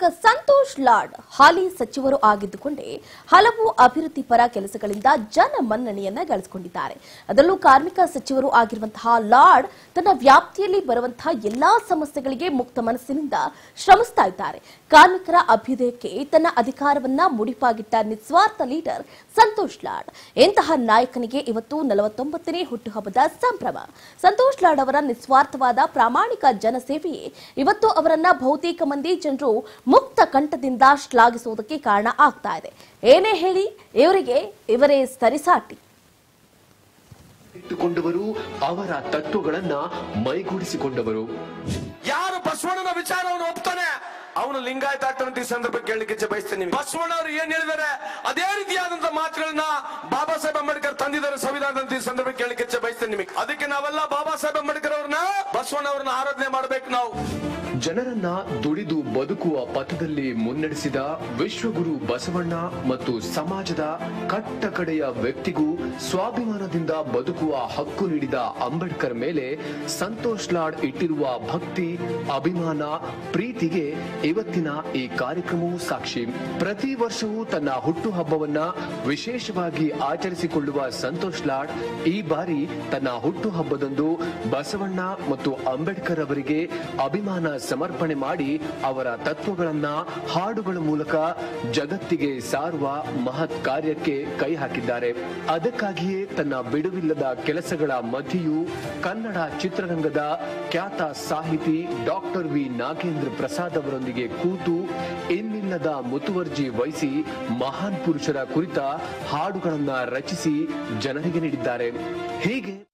ಸಂತೋಷ್ ಲಾಡ್ ಹಾಲಿ ಸಚಿವರು ಆಗಿದ್ದುಕೊಂಡೇ ಹಲವು ಅಭಿವೃದ್ಧಿ ಪರ ಕೆಲಸಗಳಿಂದ ಜನ ಮನ್ನಣೆಯನ್ನ ಗಳಿಸಿಕೊಂಡಿದ್ದಾರೆ ಅದರಲ್ಲೂ ಕಾರ್ಮಿಕ ಸಚಿವರು ಆಗಿರುವಂತಹ ಲಾಡ್ ತನ್ನ ವ್ಯಾಪ್ತಿಯಲ್ಲಿ ಬರುವಂತಹ ಎಲ್ಲಾ ಸಮಸ್ಯೆಗಳಿಗೆ ಮುಕ್ತ ಮನಸ್ಸಿನಿಂದ ಶ್ರಮಿಸ್ತಾ ಇದ್ದಾರೆ ಕಾರ್ಮಿಕರ ಅಭ್ಯುದಯಕ್ಕೆ ತನ್ನ ಅಧಿಕಾರವನ್ನ ಮುಡಿಪಾಗಿಟ್ಟ ನಿಸ್ವಾರ್ಥ ಲೀಡರ್ ಸಂತೋಷ್ ಲಾಡ್ ಇಂತಹ ನಾಯಕನಿಗೆ ಇವತ್ತು ನಲವತ್ತೊಂಬತ್ತನೇ ಹುಟ್ಟುಹಬ್ಬದ ಸಂಭ್ರಮ ಸಂತೋಷ್ ಲಾಡ್ ಅವರ ನಿಸ್ವಾರ್ಥವಾದ ಪ್ರಾಮಾಣಿಕ ಜನಸೇವೆಯೇ ಇವತ್ತು ಅವರನ್ನ ಬಹುತೇಕ ಮಂದಿ ಜನರು ಮುಕ್ತ ಕಂಠದಿಂದ ಶ್ಲಾಘಿಸುವುದಕ್ಕೆ ಕಾರಣ ಆಗ್ತಾ ಇದೆ ಏನೇ ಹೇಳಿ ಇವರಿಗೆ ಇವರೇ ಸರಿಸಾಟಿ ಇಟ್ಟುಕೊಂಡವರು ಅವರ ತತ್ವಗಳನ್ನ ಮೈಗೂಡಿಸಿಕೊಂಡವರು ಯಾರು ಬಸವಣ್ಣನ ವಿಚಾರವನ್ನು ಒಪ್ತಾನೆ ಅವನು ಲಿಂಗಾಯತ ಆಗ್ತಾನಂತ ಈ ಸಂದರ್ಭ ಕೇಳಲಿಕ್ಕೆ ಇಚ್ಛೆ ಬಯಸ್ತೇನೆ ನಿಮಗೆ ಬಸವಣ್ಣ ಅವರು ಏನ್ ಹೇಳಿದ್ದಾರೆ ಅದೇ ರೀತಿಯಾದಂತ ಮಾತುಗಳನ್ನ ಬಾಬಾ ಸಾಹೇಬ್ ಅಂಬೇಡ್ಕರ್ ತಂದಿದ್ದಾರೆ ಸಂವಿಧಾನದಂತ ಈ ಸಂದರ್ಭ ಕೇಳಲಿಕ್ಕೆ ಇಚ್ಛೆ ಬಯಸ್ತೇನೆ ನಿಮಗೆ ಅದಕ್ಕೆ ನಾವೆಲ್ಲ ಬಾಬಾ ಸಾಹೇಬ್ ಅಂಬೇಡ್ಕರ್ ಅವ್ರನ್ನ ಬಸವಣ್ಣ ಅವ್ರನ್ನ ಆರಾಧನೆ ಮಾಡ್ಬೇಕು ನಾವು ಜನರನ್ನ ದುಡಿದು ಬದುಕುವ ಪಥದಲ್ಲಿ ಮುನ್ನಡೆಸಿದ ವಿಶ್ವಗುರು ಬಸವಣ್ಣ ಮತ್ತು ಸಮಾಜದ ಕಟ್ಟ ಕಡೆಯ ವ್ಯಕ್ತಿಗೂ ಸ್ವಾಭಿಮಾನದಿಂದ ಬದುಕುವ ಹಕ್ಕು ನೀಡಿದ ಅಂಬೇಡ್ಕರ್ ಮೇಲೆ ಸಂತೋಷ್ ಲಾಡ್ ಇಟ್ಟಿರುವ ಭಕ್ತಿ ಅಭಿಮಾನ ಪ್ರೀತಿಗೆ ಇವತ್ತಿನ ಈ ಕಾರ್ಯಕ್ರಮವು ಸಾಕ್ಷಿ ಪ್ರತಿ ವರ್ಷವೂ ತನ್ನ ಹುಟ್ಟುಹಬ್ಬವನ್ನ ವಿಶೇಷವಾಗಿ ಆಚರಿಸಿಕೊಳ್ಳುವ ಸಂತೋಷ್ ಲಾಡ್ ಈ ಬಾರಿ ತನ್ನ ಹುಟ್ಟುಹಬ್ಬದಂದು ಬಸವಣ್ಣ ಮತ್ತು ಅಂಬೇಡ್ಕರ್ ಅವರಿಗೆ ಅಭಿಮಾನ ಸಮರ್ಪಣೆ ಮಾಡಿ ಅವರ ತತ್ವಗಳನ್ನ ಹಾಡುಗಳ ಮೂಲಕ ಜಗತ್ತಿಗೆ ಸಾರುವ ಮಹತ್ ಕಾರ್ಯಕ್ಕೆ ಕೈ ಹಾಕಿದ್ದಾರೆ ಅದಕ್ಕಾಗಿಯೇ ತನ್ನ ಬಿಡುವಿಲ್ಲದ ಕೆಲಸಗಳ ಮಧ್ಯೆಯೂ ಕನ್ನಡ ಚಿತ್ರರಂಗದ ಖ್ಯಾತ ಸಾಹಿತಿ ಡಾಕ್ಟರ್ ವಿ ನಾಗೇಂದ್ರ ಪ್ರಸಾದ್ ಅವರೊಂದಿಗೆ ಕೂತು ಇನ್ನಿಲ್ಲದ ಮುತುವರ್ಜಿ ವಹಿಸಿ ಮಹಾನ್ ಪುರುಷರ ಕುರಿತ ಹಾಡುಗಳನ್ನ ರಚಿಸಿ ಜನರಿಗೆ ನೀಡಿದ್ದಾರೆ ಹೀಗೆ